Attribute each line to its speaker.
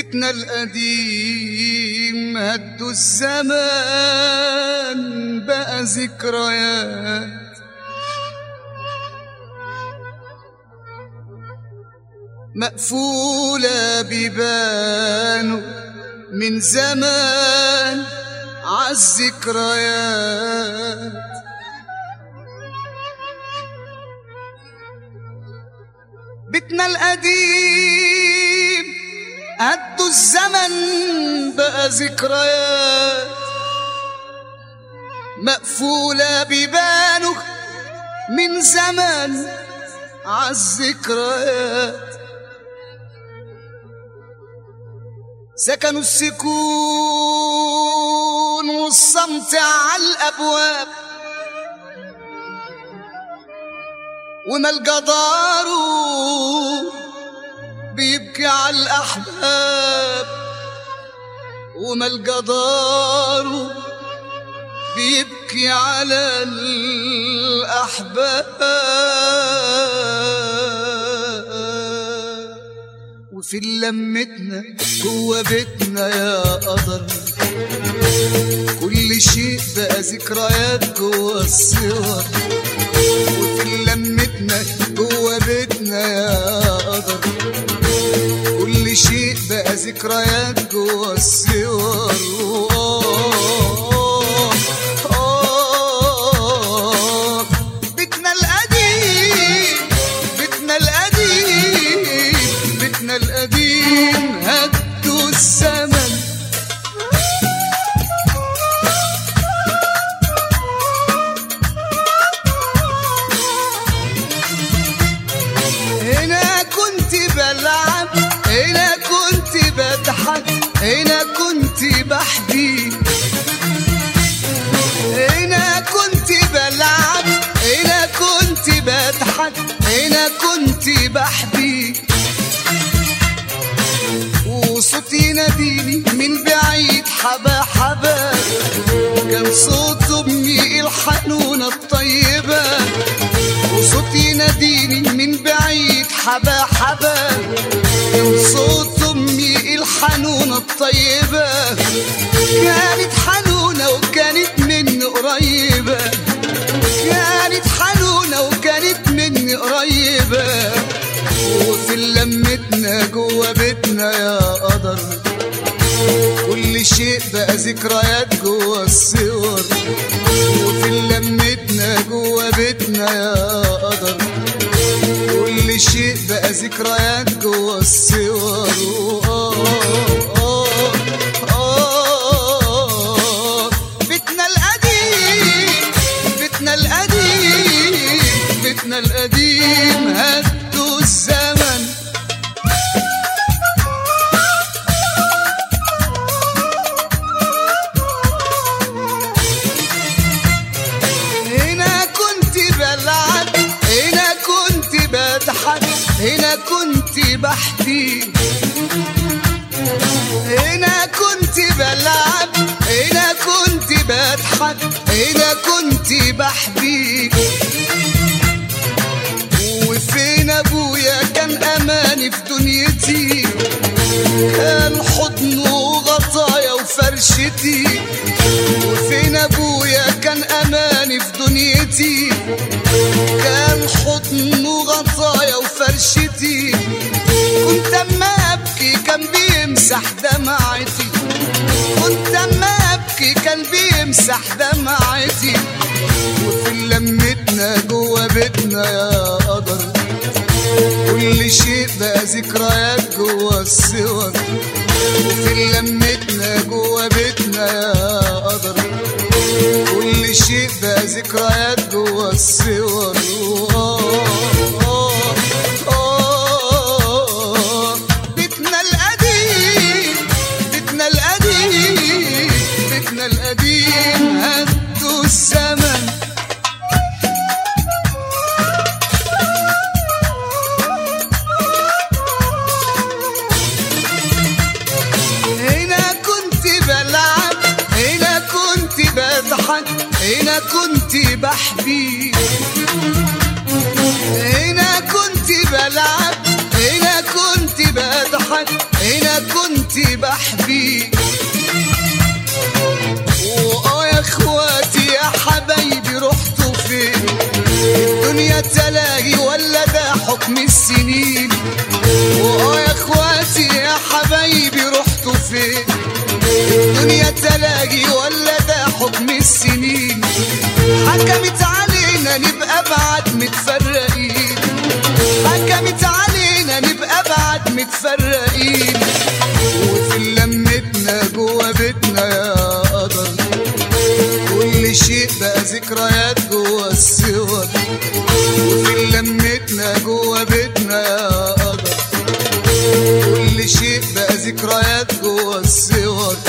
Speaker 1: بيتنا القديم هدوا الزمان بقى ذكريات مقفولة بيبانه من زمان عالذكريات بيتنا القديم قدوا الزمن بقى ذكريات مقفولة بيبانه من زمان عالذكريات سكنوا السكون والصمت على الأبواب وما الجدار بيبكي على الأحباب وما الجدار بيبكي على الأحباب وفي لمتنا جوا بيتنا يا قدر كل شيء بقى ذكريات جوا الصور وفي لمتنا جوا بيتنا يا قدر كل شيء بقى ذكريات جوا الصور آه، آه، بيتنا القديم بيتنا القديم بيتنا القديم هدوا الزمن هنا كنت بلعب هنا كنت بضحك هنا كنت بحكي هنا كنت بلعب هنا كنت بضحك هنا كنت بحكي وصوتي يناديني من بعيد حبا حبا كان صوت امي الحنونة الطيبة وصوتي يناديني من بعيد حبا حبا كان صوت امي الحنونة الطيبة كانت حنونة وكانت مني قريبة كانت حنونة وكانت مني قريبة وفي لمتنا جوا بيتنا يا قدر كل شيء بقى ذكريات جوا الصور وفي لمتنا جوا بيتنا يا قدر كل شيء بقى ذكريات جوا الصور آه، آه، آه. بيتنا القديم بيتنا القديم بيتنا القديم هدوا الزمن هنا كنت بلعب هنا كنت بضحك هنا كنت بحكي هنا كنت بلعب هنا كنت بضحك هنا كنت بحكي وفين ابويا كان اماني في دنيتي كان حضنه وغطايا وفرشتي وفين ابويا كان اماني في دنيتي كان حضنه وغطايا وفرشتي كنت اما ابكي كان بيمسح دمعتي كنت اما ابكي كان بيمسح دمعتي وفي لمتنا جوا بيتنا يا قدر كل شيء بقى ذكريات جوا الصور وفي لمتنا جوا بيتنا يا قدر كل شيء بقى ذكريات جوا الصور آه، آه، آه. بيتنا القديم بيتنا القديم بيتنا القديم هدوا الزمن هنا كنت بلعب هنا كنت بضحك هنا كنت بحكي هنا كنت بلعب هنا كنت بضحك هنا انا كنت بحبيك واه يا اخواتي يا حبايبي رحتوا فين الدنيا تلاهي ولا ده حكم السنين واه يا اخواتي يا حبايبي رحتوا فين الدنيا تلاهي ولا ده حكم السنين حكمت علينا نبقى بعد متفرقين حكمت علينا نبقى بعد متفرقين وفي لمتنا جوا بيتنا يا قدر كل شيء بقى ذكريات جوا الصور وفي لمتنا جوا بيتنا يا قدر كل شيء بقى ذكريات جوا الصور